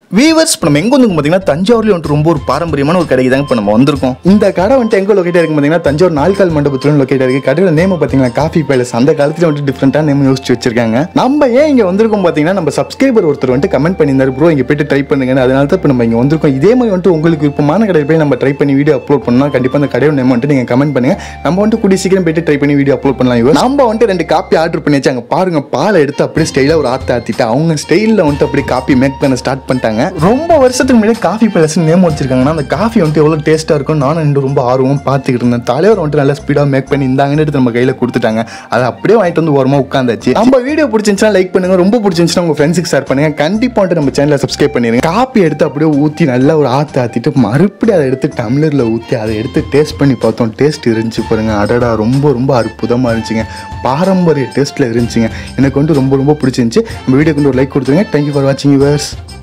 viewers இப்போ நம்ம எங்க வந்து பார்த்தீங்கன்னா தஞ்சாவூர்ல வந்துட்டு ரொம்ப ஒரு பாரம்பரியமான ஒரு கடைக்கு தாங்க இப்போ நம்ம வந்திருக்கோம் இந்த கடை வந்துட்டு எங்க லொக்கேட் இருக்கு பார்த்தீங்கன்னா தஞ்சாவூர் நால்கால் மண்டபத்துல லொக்கேட் இருக்கு கடையோட நேம் பார்த்தீங்கன்னா காஃபி பேலஸ் அந்த காலத்துல வந்துட்டு டிஃப்ரெண்டான நேம் யோசிச்சு வச்சிருக்காங்க நம்ம ஏன் இங்க வந்திருக்கோம் பார்த்தீங்கன்னா நம்ம சப்ஸ்கிரைபர் ஒருத்தர் வந்துட்டு கமெண்ட் பண்ணியிருந்தாரு ப்ரோ இங்க போயிட்டு ட்ரை பண்ணுங்க அதனால தான் இப்போ நம்ம இங்க வந்திருக்கோம் இதே மாதிரி வந்துட்டு உங்களுக்கு விருப்பமான கடையில் போய் நம்ம ட்ரை பண்ணி வீடியோ அப்லோட் பண்ணா கண்டிப்பா அந்த கடையோட நேம் வந்துட்டு நீங்க கமெண்ட் பண்ணுங்க நம்ம வந்துட்டு கூடிய சீக்கிரம் போயிட்டு ட்ரை பண்ணி வீடியோ அப்லோட் பண்ணலாம் இவங்க நம்ம வந்துட்டு ரெண்டு காப்பி ஆர்டர் பண்ணி வச்சாங்க பாருங்க பாலை எடுத்து அப்படியே ஸ்டைலாக ஒரு ஆத்த ஆத்திட்டு அவங்க ஸ்டைலில் வந்துட்டு அப்படியே காப்பி மேக் பண்ண ஸ்டார்ட் பண்ணிட்டாங்க ரொம்ப வருஷத்துக்கு முன்னாடி காஃபி பேலஸ் நேம் வச்சிருக்காங்கன்னா அந்த காஃபி வந்துட்டு எவ்வளோ டேஸ்ட்டாக இருக்கும் நானும் ரெண்டு ரொம்ப ஆர்வம் பார்த்துக்கிட்டு இருந்தேன் தலைவர் வந்துட்டு நல்லா ஸ்பீடாக மேக் பண்ணி இந்தாங்கன்னு எடுத்து நம்ம கையில் கொடுத்துட்டாங்க அதை அப்படியே வாங்கிட்டு வந்து ஓரமாக உட்காந்தாச்சு நம்ம வீடியோ பிடிச்சிருந்துச்சுன்னா லைக் பண்ணுங்க ரொம்ப பிடிச்சிருந்துச்சுன்னா உங்க ஃப்ரெண்ட்ஸுக்கு ஷேர் பண்ணுங்க கண்டிப்பாக வந்துட்டு நம்ம சேனலை சப்ஸ்கிரைப் பண்ணிடுங்க காப்பி எடுத்து அப்படியே ஊற்றி நல்லா ஒரு ஆற்று ஆற்றிட்டு மறுபடியும் அதை எடுத்து டம்ளரில் ஊற்றி அதை எடுத்து டேஸ்ட் பண்ணி பார்த்தோம் டேஸ்ட் இருந்துச்சு பாருங்க அடடா ரொம்ப ரொம்ப அற்புதமாக இருந்துச்சுங்க பாரம்பரிய டேஸ்ட்டில் இருந்துச்சுங்க எனக்கு வந்து ரொம்ப ரொம்ப பிடிச்சிருந்துச்சு நம்ம வீடியோக்கு வந்து ஒரு லைக் கொடுத்துருங்க தேங்க்யூ ஃபார் வாட்சிங் யூவர்ஸ்